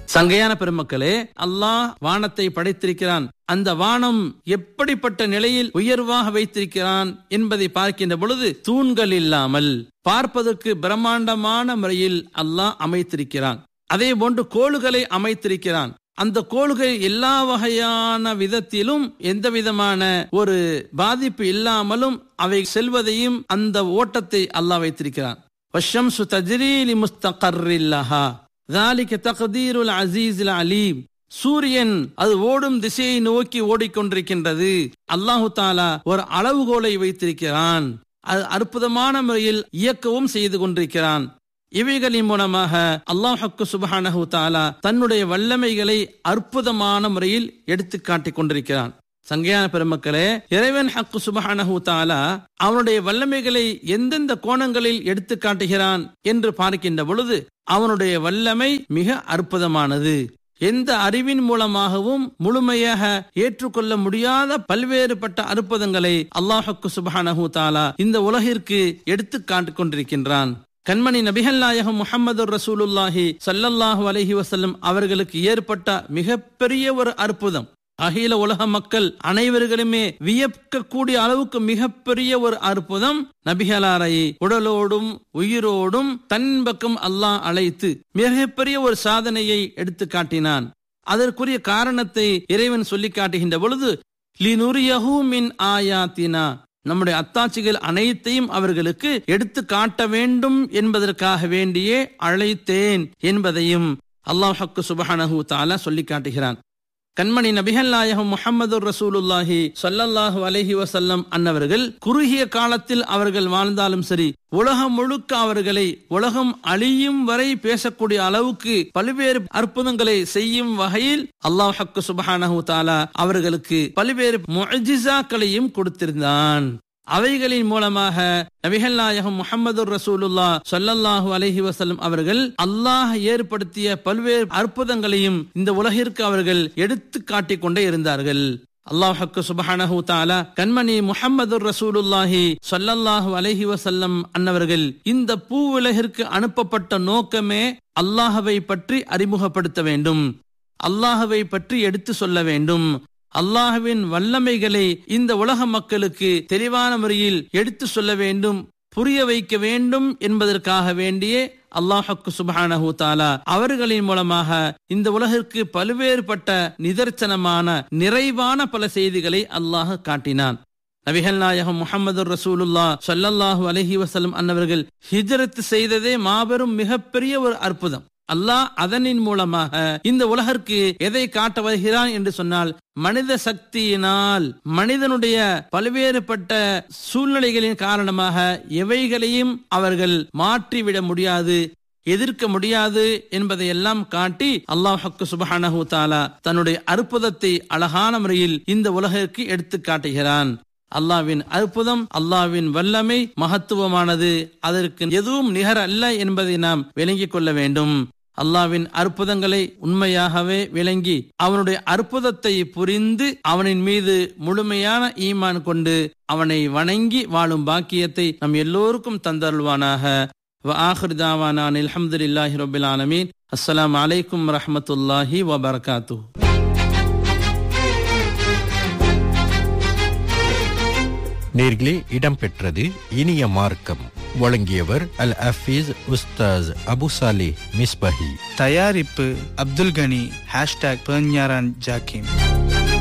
சங்கையான பெருமக்களே அல்லாஹ் வானத்தை படைத்திருக்கிறான் அந்த வானம் எப்படிப்பட்ட நிலையில் உயர்வாக வைத்திருக்கிறான் என்பதை பார்க்கின்ற பொழுது தூண்கள் இல்லாமல் பார்ப்பதற்கு பிரம்மாண்டமான முறையில் அல்லாஹ் அமைத்திருக்கிறான் அதே போன்று கோளுகளை அமைத்திருக்கிறான் அந்த கோள்கள் எல்லா வகையான விதத்திலும் எந்த விதமான ஒரு பாதிப்பு இல்லாமலும் அவை செல்வதையும் அந்த ஓட்டத்தை அல்லாஹ் வைத்திருக்கிறான் வஷம்சு தஜ்ரீலி முஸ்தகர்ரில்லஹா ذلك تقدير العزيز العليم சூரியன் அது ஓடும் திசையை நோக்கி ஓடிக்கொண்டிருக்கின்றது அல்லாஹு தாலா ஒரு அளவுகோலை வைத்திருக்கிறான் அது அற்புதமான முறையில் இயக்கவும் செய்து கொண்டிருக்கிறான் இவைகளின் மூலமாக அல்லாஹக்கு சுபஹானஹு தாலா தன்னுடைய வல்லமைகளை அற்புதமான முறையில் எடுத்து காட்டிக் கொண்டிருக்கிறான் சங்கையான பெருமக்களே இறைவன் ஹக்கு சுபஹானஹு தாலா அவனுடைய வல்லமைகளை எந்தெந்த கோணங்களில் எடுத்து காட்டுகிறான் என்று பார்க்கின்ற பொழுது அவனுடைய வல்லமை மிக அற்புதமானது எந்த அறிவின் மூலமாகவும் முழுமையாக ஏற்றுக்கொள்ள முடியாத பல்வேறுபட்ட அற்புதங்களை அல்லாஹுக்கு சுபஹானஹு தாலா இந்த உலகிற்கு எடுத்து காட்டிக் கொண்டிருக்கின்றான் கண்மணி நபிகள் நாயகம் முகமது ரசூலுல்லாஹி சல்லல்லாஹு அலஹி வசல்லம் அவர்களுக்கு ஏற்பட்ட மிகப்பெரிய ஒரு அற்புதம் அகில உலக மக்கள் அனைவர்களுமே வியக்கக்கூடிய அளவுக்கு மிகப்பெரிய ஒரு அற்புதம் நபிகளாரை உடலோடும் உயிரோடும் தன் பக்கம் அல்லாஹ் அழைத்து மிகப்பெரிய ஒரு சாதனையை எடுத்து காட்டினான் அதற்குரிய காரணத்தை இறைவன் சொல்லி காட்டுகின்ற பொழுது லினுரியஹு மின் ஆயாத்தினா நம்முடைய அத்தாட்சிகள் அனைத்தையும் அவர்களுக்கு எடுத்து காட்ட வேண்டும் என்பதற்காக வேண்டியே அழைத்தேன் என்பதையும் அல்லாஹக்கு சுபஹானஹு தாலா சொல்லி காட்டுகிறான் கண்மணி நபிகள் நாயகம் முகமது ரசூலுல்லாஹி சொல்லல்லாஹு அலஹி வசல்லம் அன்னவர்கள் குறுகிய காலத்தில் அவர்கள் வாழ்ந்தாலும் சரி உலகம் முழுக்க அவர்களை உலகம் அழியும் வரை பேசக்கூடிய அளவுக்கு பல்வேறு அற்புதங்களை செய்யும் வகையில் அல்லாஹக்கு சுபஹானஹு தாலா அவர்களுக்கு பல்வேறு மொஜிசாக்களையும் கொடுத்திருந்தான் அவைகளின் மூலமாக நபிகள் நாயகம் முகமது ரசூலுல்லா சொல்லல்லாஹு அலஹி வசல்லம் அவர்கள் அல்லாஹ் ஏற்படுத்திய பல்வேறு அற்புதங்களையும் இந்த உலகிற்கு அவர்கள் எடுத்து காட்டிக் கொண்டே இருந்தார்கள் அல்லாஹக்கு சுபஹானஹு தாலா கண்மணி முஹம்மது ரசூலுல்லாஹி சொல்லல்லாஹு அலஹி வசல்லம் அன்னவர்கள் இந்த பூ உலகிற்கு அனுப்பப்பட்ட நோக்கமே அல்லாஹவை பற்றி அறிமுகப்படுத்த வேண்டும் அல்லாஹவை பற்றி எடுத்து சொல்ல வேண்டும் அல்லாஹுவின் வல்லமைகளை இந்த உலக மக்களுக்கு தெளிவான முறையில் எடுத்து சொல்ல வேண்டும் புரிய வைக்க வேண்டும் என்பதற்காக வேண்டியே அல்லாஹக்கு சுபஹானஹு தாலா அவர்களின் மூலமாக இந்த உலகிற்கு பல்வேறுபட்ட நிதர்சனமான நிறைவான பல செய்திகளை அல்லாஹ் காட்டினான் நபிகள் நாயகம் முகமது ரசூலுல்லா சொல்லல்லாஹு அலஹி வசலம் அன்னவர்கள் ஹிஜரத் செய்ததே மாபெரும் மிகப்பெரிய ஒரு அற்புதம் அல்லாஹ் அதனின் மூலமாக இந்த உலகிற்கு எதை காட்ட வருகிறான் என்று சொன்னால் மனித சக்தியினால் மனிதனுடைய பல்வேறுபட்ட சூழ்நிலைகளின் காரணமாக எவைகளையும் அவர்கள் மாற்றிவிட முடியாது எதிர்க்க முடியாது என்பதை எல்லாம் காட்டி அல்லாஹக்கு சுபஹானஹு தாலா தன்னுடைய அற்புதத்தை அழகான முறையில் இந்த உலகிற்கு எடுத்து காட்டுகிறான் அல்லாவின் அற்புதம் அல்லாவின் வல்லமை மகத்துவமானது அதற்கு எதுவும் நிகர் அல்ல என்பதை நாம் விளங்கிக் கொள்ள வேண்டும் அல்லாவின் அற்புதங்களை உண்மையாகவே விளங்கி அவனுடைய அற்புதத்தை புரிந்து அவனின் மீது முழுமையான ஈமான் கொண்டு அவனை வணங்கி வாழும் பாக்கியத்தை நம் எல்லோருக்கும் தந்தருள்வானாக ஆஹிர்தாவானான் அலமதுல்லாஹி ரபில் ஆலமீன் அஸ்லாம் அலைக்கும் ரஹமத்துல்லாஹி வபர்காத்து நேர்களே இடம்பெற்றது இனிய மார்க்கம் வழங்கியவர் அல் அஃபீஸ் உஸ்தாஸ் அபு சாலி மிஸ்பஹி தயாரிப்பு அப்துல் கனி ஹேஷ்டாக் பெர்ஞாரான் ஜாக்கிம்